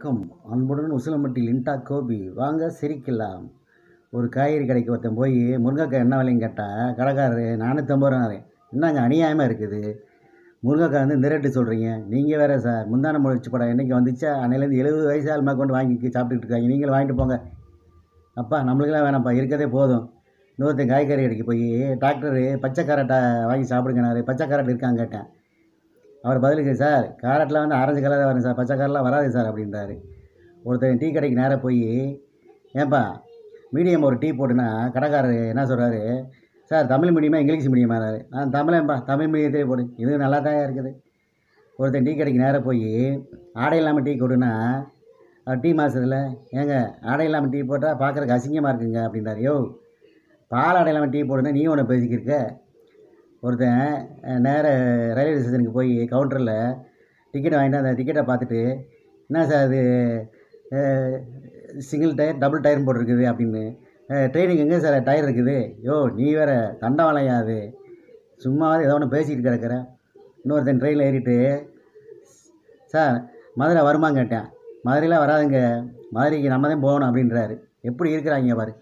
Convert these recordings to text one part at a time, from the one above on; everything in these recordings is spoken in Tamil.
வணக்கம் அன்புடன் உசிலம்பட்டியில் இன்டா கோபி வாங்க சிரிக்கலாம் ஒரு காய்கறி கடைக்கு ஒருத்தன் போய் முருங்கைக்காய் என்ன விலைன்னு கேட்டால் கடைக்காரரு நானூற்றம்பது ரூபாரு என்னங்க அநியாயமாக இருக்குது முருங்கைக்காய் வந்து இந்த ரேட்டு சொல்கிறீங்க நீங்கள் வேறு சார் முந்தான முழிச்சு படம் என்றைக்கு வந்துச்சா அன்னையிலேருந்து எழுபது வயசு ஆளுமா கொண்டு வாங்கி சாப்பிட்டுட்டு இருக்காங்க நீங்களும் வாங்கிட்டு போங்க அப்பா நம்மளுக்கெல்லாம் வேணாம்ப்பா இருக்கதே போதும் இன்னொருத்தன் காய்கறி கடைக்கு போய் டாக்டரு பச்சை கேரட்டை வாங்கி சாப்பிடுங்கனாரு பச்சை கேரட் இருக்கான்னு கேட்டேன் அவர் பதிலுக்கு சார் கேரட்லாம் வந்து ஆரஞ்சு கலர் வரும் சார் பச்சை கலர்லாம் வராது சார் அப்படின்றாரு ஒருத்தர் டீ கடைக்கு நேராக போய் ஏன்பா மீடியம் ஒரு டீ போட்டுனா கடைக்காரர் என்ன சொல்கிறாரு சார் தமிழ் மீடியமா இங்கிலீஷ் மீடியமாறாரு நான் தமிழேன்பா தமிழ் மீடியத்திலே போடு இது நல்லா தான் இருக்குது ஒருத்தன் டீ கடைக்கு நேராக போய் ஆடை இல்லாமல் டீ கொடுனா அவர் டீ மாதத்தில் ஏங்க ஆடை இல்லாமல் டீ போட்டால் பார்க்குறக்கு அசிங்கமாக இருக்குங்க அப்படின்றாரு யோ பால் ஆடை இல்லாமல் டீ போடுனா நீ ஒன்று பேசிக்கிருக்க ஒருத்தன் நேர ரயில்வே ஸ்டேஷனுக்கு போய் கவுண்டரில் டிக்கெட் வாங்கிட்டு அந்த டிக்கெட்டை பார்த்துட்டு என்ன சார் அது சிங்கிள் டயர் டபுள் டயர் போட்டிருக்குது அப்படின்னு ட்ரெயினுக்கு எங்கே சார் டயர் இருக்குது யோ நீ வேறு தண்டவாளையா அது சும்மாவது ஏதோ ஒன்று பேசிக்கிட்டு கிடக்குற இன்னொருத்தன் ட்ரெயினில் ஏறிட்டு சார் மதுரை வருமான்னு கேட்டேன் மதுரையில் வராதுங்க மதுரைக்கு நம்ம தான் போகணும் அப்படின்றாரு எப்படி இருக்கிறாங்க பாரு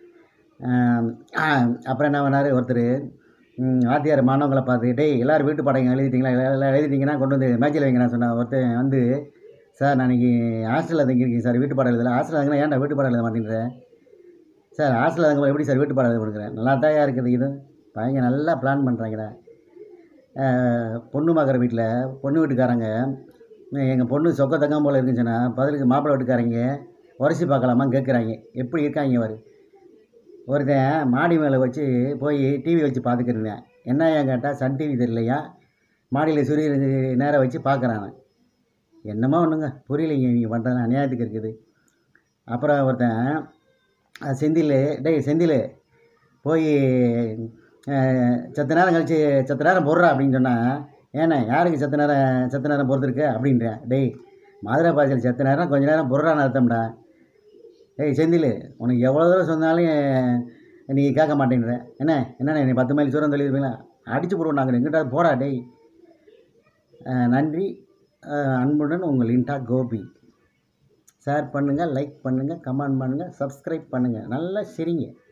அப்புறம் என்ன பண்ணார் ஒருத்தர் ஆத்தியார் மாணவங்களை பார்த்து டேய் எல்லோரும் வீட்டு பாடம் எழுதிட்டீங்களா எல்லாம் எழுதிட்டீங்கன்னா கொண்டு வந்து மேட்சில் வைங்க சொன்னேன் ஒருத்தன் வந்து சார் நான் இன்றைக்கி ஹாஸ்டலில் தங்கியிருக்கேன் சார் வீட்டு பாடம் எழுதல ஹாஸ்டலில் தங்கினா ஏன்டா வீட்டு பாடம் எழுத மாட்டேங்கிறேன் சார் ஹாஸ்டலில் தங்க எப்படி சார் வீட்டு பாடம் எழுத கொடுக்குறேன் நல்லா தான் இருக்குது இது பையங்க நல்லா பிளான் பண்ணுறாங்கடா பொண்ணு பார்க்குற வீட்டில் பொண்ணு வீட்டுக்காரங்க எங்கள் பொண்ணு சொக்க தங்கம் போல் இருக்குன்னு சொன்னால் பதிலுக்கு மாப்பிள்ளை வீட்டுக்காரங்க உரசி பார்க்கலாமான்னு கேட்குறாங்க எப்படி இருக்காங்க அவர் ஒருத்தன் மாடி மேலே வச்சு போய் டிவி வச்சு பார்த்துக்கிருந்தேன் என்ன ஏன் கேட்டால் சன் டிவி தெரியலையா மாடியில் சூரிய நேரம் வச்சு பார்க்குறான் என்னமோ ஒன்றுங்க புரியலைங்க இவங்க பண்ணுறது அநியாயத்துக்கு இருக்குது அப்புறம் ஒருத்தன் செந்தில் டேய் செந்தில் போய் செத்த நேரம் கழிச்சு செத்த நேரம் போடுறா அப்படின்னு சொன்னால் ஏண்ணே யாருக்கு செத்த நேரம் செத்த நேரம் பொறுத்துருக்கு அப்படின்றேன் டேய் மதுரை பாஷையில் செத்த நேரம் கொஞ்ச நேரம் பொருறான்னு அர்த்தம்டா ஏய் செந்தில் உனக்கு எவ்வளோ தூரம் சொன்னாலும் நீ கேட்க மாட்டேங்கிற என்ன என்னண்ணே நீ பத்து மைல் தூரம் சொல்லியிருப்பீங்களா அடிச்சு போடுவோம் நாங்கள் எங்கிட்ட போடா டேய் நன்றி அன்புடன் உங்கள் இன்டா கோபி ஷேர் பண்ணுங்கள் லைக் பண்ணுங்கள் கமெண்ட் பண்ணுங்கள் சப்ஸ்கிரைப் பண்ணுங்கள் நல்லா சிரிங்க